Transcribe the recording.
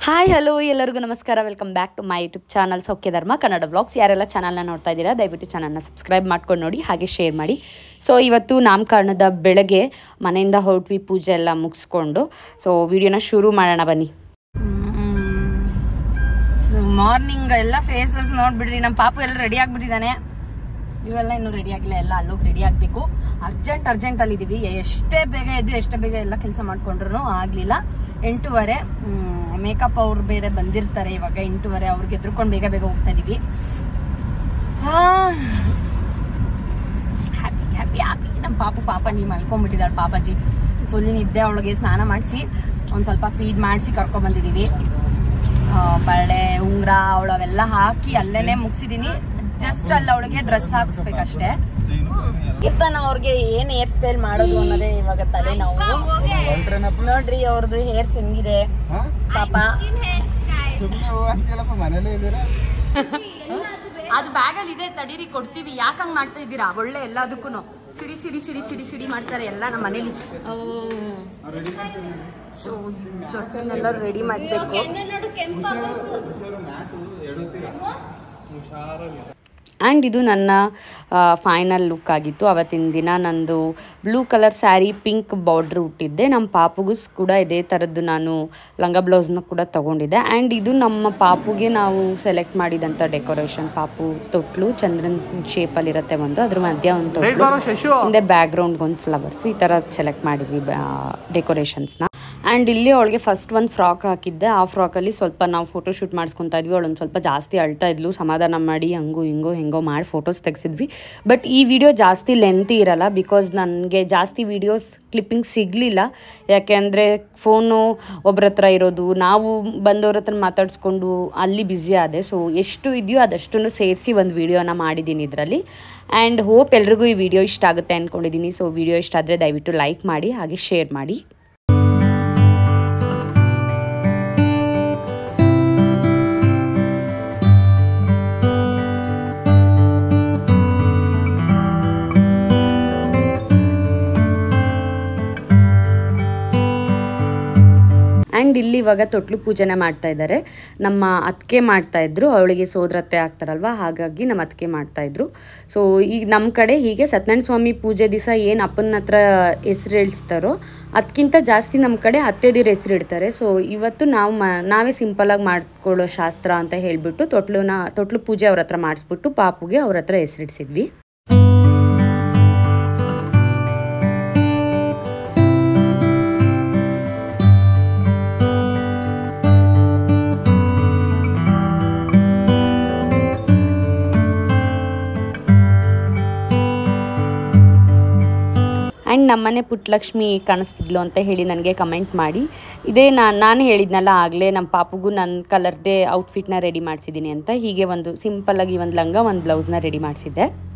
hi hello ಎಲ್ಲರಿಗೂ ನಮಸ್ಕಾರ welcome back to my YouTube channel Saukhya Dharma Kannada blogs ಯಾರೆಲ್ಲ ಚಾನಲ್ನ ನೋಡ್ತಾ ಇದ್ದೀರಾ ದಯವಿಟ್ಟು ಚಾನಲ್ನ ಸಬ್ಸ್ಕ್ರೈಬ್ ಮಾಡ್ಕೊಂಡು ನೋಡಿ ಹಾಗೆ ಶೇರ್ ಮಾಡಿ ಸೊ ಇವತ್ತು ನಾಮಕರಣದ ಬೆಳಗ್ಗೆ ಮನೆಯಿಂದ ಹೊರಟ್ವಿ ಪೂಜೆ ಎಲ್ಲ ಮುಗಿಸ್ಕೊಂಡು ಸೊ ವಿಡಿಯೋನ ಶುರು ಮಾಡೋಣ ಬನ್ನಿ ಮಾರ್ನಿಂಗ್ ಎಲ್ಲ ಫೇಸ್ ವಾಸ್ ನೋಡ್ಬಿಡ್ರಿ ನಮ್ಮ ಪಾಪು ಎಲ್ಲ ರೆಡಿ ಆಗ್ಬಿಟ್ಟಿದ್ದಾನೆ ಇವೆಲ್ಲ ಇನ್ನೂ ರೆಡಿ ಆಗಿಲ್ಲ ಎಲ್ಲ ಅಲ್ಲೋಗಿ ರೆಡಿ ಆಗಬೇಕು ಅರ್ಜೆಂಟ್ ಅರ್ಜೆಂಟ್ ಅಲ್ಲಿ ಇದೀವಿ ಎಷ್ಟೇ ಬೇಗ ಎದ್ದು ಎಷ್ಟೇ ಬೇಗ ಎಲ್ಲ ಕೆಲಸ ಮಾಡ್ಕೊಂಡ್ರು ಆಗಲಿಲ್ಲ ಎಂಟೂವರೆ ಮೇಕಪ್ ಅವ್ರು ಬೇರೆ ಬಂದಿರ್ತಾರೆ ಇವಾಗ ಎಂಟೂವರೆ ಅವ್ರಿಗೆ ಎದ್ರುಕೊಂಡು ಬೇಗ ಬೇಗ ಹೋಗ್ತಾ ಇದೀವಿ ಹ್ಯಾಪಿ ಹ್ಯಾಪಿ ಹ್ಯಾಪಿ ನಮ್ಮ ಪಾಪು ಪಾಪ ನೀ ಮಲ್ಕೊಂಡ್ಬಿಟ್ಟಿದ್ದಾಳೆ ಪಾಪಾಜಿ ಫುಲ್ ನಿದ್ದೆ ಅವಳಿಗೆ ಸ್ನಾನ ಮಾಡಿಸಿ ಒಂದು ಸ್ವಲ್ಪ ಫೀಡ್ ಮಾಡಿಸಿ ಕರ್ಕೊಂಡ್ಬಂದಿದ್ದೀವಿ ಬಳೆ ಉಂಗ್ರ ಅವಳು ಅವೆಲ್ಲ ಹಾಕಿ ಅಲ್ಲೇನೆ ಮುಗಿಸಿದೀನಿ ಜಸ್ಟ್ ಅಲ್ಲಿ ಅವಳಿಗೆ ಡ್ರೆಸ್ ಹಾಕಿಸ್ಬೇಕಷ್ಟೇ ಇರ್ತಾನ ಅವ್ರಿಗೆ ಏನ್ ಹೇರ್ ಸ್ಟೈಲ್ ಮಾಡೋದು ಅನ್ನೋದೇ ಇವಾಗ ತಲೆ ನಾವು ನೋಡ್ರಿ ಅವ್ರದ್ದು ಹೇರ್ಸ್ ಹೆಂಗಿದೆ ಪಾಪ ಮನೇಲೇ ಇದ್ದೀರಾ ಅದು ಬ್ಯಾಗ್ ಅಲ್ಲಿ ಇದೆ ತಡೀರಿ ಕೊಡ್ತೀವಿ ಯಾಕಂಗ್ ಮಾಡ್ತಾ ಇದ್ದೀರಾ ಒಳ್ಳೆ ಎಲ್ಲದಕ್ಕೂ ಸಿಡಿ ಸಿಡಿ ಸಿಡಿ ಸಿಡಿ ಸಿಡಿ ಮಾಡ್ತಾರೆ ಎಲ್ಲ ನಮ್ಮ ಮನೇಲಿ ಸೊ ದೊಡ್ಡನೆಲ್ಲ ರೆಡಿ ಮಾಡಬೇಕು ಆ್ಯಂಡ್ ಇದು ನನ್ನ ಫೈನಲ್ ಲುಕ್ ಆಗಿತ್ತು ಅವತ್ತಿನ ದಿನ ನಂದು blue colour sari pink border ಹುಟ್ಟಿದ್ದೆ ನಮ್ಮ ಪಾಪುಗೂ ಕೂಡ ಇದೇ ಥರದ್ದು ನಾನು ಲಂಗ ಬ್ಲೌಸ್ನ ಕೂಡ ತೊಗೊಂಡಿದ್ದೆ ಆ್ಯಂಡ್ ಇದು ನಮ್ಮ ಪಾಪುಗೆ ನಾವು ಸೆಲೆಕ್ಟ್ ಮಾಡಿದಂಥ ಡೆಕೋರೇಷನ್ ಪಾಪು ತೊಟ್ಲು ಚಂದ್ರನ್ ಶೇಪಲ್ಲಿರುತ್ತೆ ಒಂದು ಅದ್ರ ಮಧ್ಯ ಒಂದು ತೊಟ್ಲು ಹಿಂದೆ ಬ್ಯಾಕ್ಗ್ರೌಂಡ್ಗೆ ಒಂದು ಫ್ಲವರ್ಸ್ ಈ ಥರ ಸೆಲೆಕ್ಟ್ ಮಾಡಿದ್ವಿ ಡೆಕೋರೇಷನ್ಸ್ನ ಆ್ಯಂಡ್ ಇಲ್ಲಿ ಅವಳಿಗೆ ಫಸ್ಟ್ ಒಂದು ಫ್ರಾಕ್ ಹಾಕಿದ್ದೆ ಆ ಫ್ರಾಕಲ್ಲಿ ಸ್ವಲ್ಪ ನಾವು ಫೋಟೋ ಶೂಟ್ ಮಾಡಿಸ್ಕೊತಾ ಇದ್ವಿ ಅವಳೊಂದು ಸ್ವಲ್ಪ ಜಾಸ್ತಿ ಅಳ್ತಾ ಇದ್ಲು ಸಮಾಧಾನ ಮಾಡಿ ಹಂಗು ಹಿಂಗೋ ಹೆಂಗೋ ಮಾಡಿ ಫೋಟೋಸ್ ತೆಗೆಸಿದ್ವಿ ಬಟ್ ಈ ವಿಡಿಯೋ ಜಾಸ್ತಿ ಲೆಂತಿ ಇರಲ್ಲ ಬಿಕಾಸ್ ನನಗೆ ಜಾಸ್ತಿ ವಿಡಿಯೋಸ್ ಕ್ಲಿಪ್ಪಿಂಗ್ ಸಿಗಲಿಲ್ಲ ಯಾಕೆಂದರೆ ಫೋನು ಒಬ್ರ ಹತ್ರ ಇರೋದು ನಾವು ಬಂದವ್ರ ಹತ್ರ ಮಾತಾಡಿಸ್ಕೊಂಡು ಅಲ್ಲಿ ಬ್ಯುಸಿ ಆದೆ ಸೊ ಎಷ್ಟು ಇದೆಯೋ ಅದಷ್ಟನ್ನು ಸೇರಿಸಿ ಒಂದು ವಿಡಿಯೋನ ಮಾಡಿದ್ದೀನಿ ಇದರಲ್ಲಿ ಆ್ಯಂಡ್ ಹೋಪ್ ಎಲ್ರಿಗೂ ಈ ವಿಡಿಯೋ ಇಷ್ಟ ಆಗುತ್ತೆ ಅಂದ್ಕೊಂಡಿದ್ದೀನಿ ಸೊ ವಿಡಿಯೋ ಇಷ್ಟ ಆದರೆ ದಯವಿಟ್ಟು ಲೈಕ್ ಮಾಡಿ ಹಾಗೆ ಶೇರ್ ಮಾಡಿ ಆ್ಯಂಡ್ ಇಲ್ಲಿ ಇವಾಗ ತೊಟ್ಲು ಪೂಜೆನ ಮಾಡ್ತಾ ಇದ್ದಾರೆ ನಮ್ಮ ಅತ್ತಿಗೆ ಮಾಡ್ತಾ ಇದ್ರು ಅವಳಿಗೆ ಸೋದರತ್ತೆ ಆಗ್ತಾರಲ್ವ ಹಾಗಾಗಿ ನಮ್ಮ ಅತ್ತಿಗೆ ಮಾಡ್ತಾ ಇದ್ರು ಸೊ ಈಗ ನಮ್ಮ ಕಡೆ ಹೀಗೆ ಸತ್ಯನಾರಾಯಣ ಸ್ವಾಮಿ ಪೂಜೆ ದಿವಸ ಏನು ಅಪ್ಪನ ಹತ್ರ ಹೆಸರು ಇಳಿಸ್ತಾರೋ ಅದಕ್ಕಿಂತ ಜಾಸ್ತಿ ನಮ್ಮ ಕಡೆ ಅತ್ತೆದಿರ ಹೆಸರು ಇಡ್ತಾರೆ ಸೊ ಇವತ್ತು ನಾವು ಮ ನಾವೇ ಸಿಂಪಲಾಗಿ ಮಾಡ್ಕೊಳ್ಳೋ ಶಾಸ್ತ್ರ ಅಂತ ಹೇಳಿಬಿಟ್ಟು ತೊಟ್ಲುನ ತೊಟ್ಲು ಪೂಜೆ ಅವ್ರ ಹತ್ರ ಮಾಡಿಸ್ಬಿಟ್ಟು ಪಾಪುಗೆ ಅವ್ರ ಹತ್ರ ಹೆಸರಿಡ್ಸಿದ್ವಿ ಆ್ಯಂಡ್ ನಮ್ಮನೆ ಪುಟ್ಟಲಕ್ಷ್ಮಿ ಕಾಣಿಸ್ತಿದ್ಲು ಅಂತ ಹೇಳಿ ನನಗೆ ಕಮೆಂಟ್ ಮಾಡಿ ಇದೇ ನಾನು ನಾನು ಹೇಳಿದ್ನಲ್ಲ ಆಗಲೇ ನಮ್ಮ ಪಾಪುಗೂ ನನ್ನ ಕಲರ್ದೇ ಔಟ್ಫಿಟ್ನ ರೆಡಿ ಮಾಡಿಸಿದ್ದೀನಿ ಅಂತ ಹೀಗೆ ಒಂದು ಸಿಂಪಲ್ಲಾಗಿ ಒಂದು ಲಂಗ ಒಂದು ಬ್ಲೌಸ್ನ ರೆಡಿ ಮಾಡಿಸಿದ್ದೆ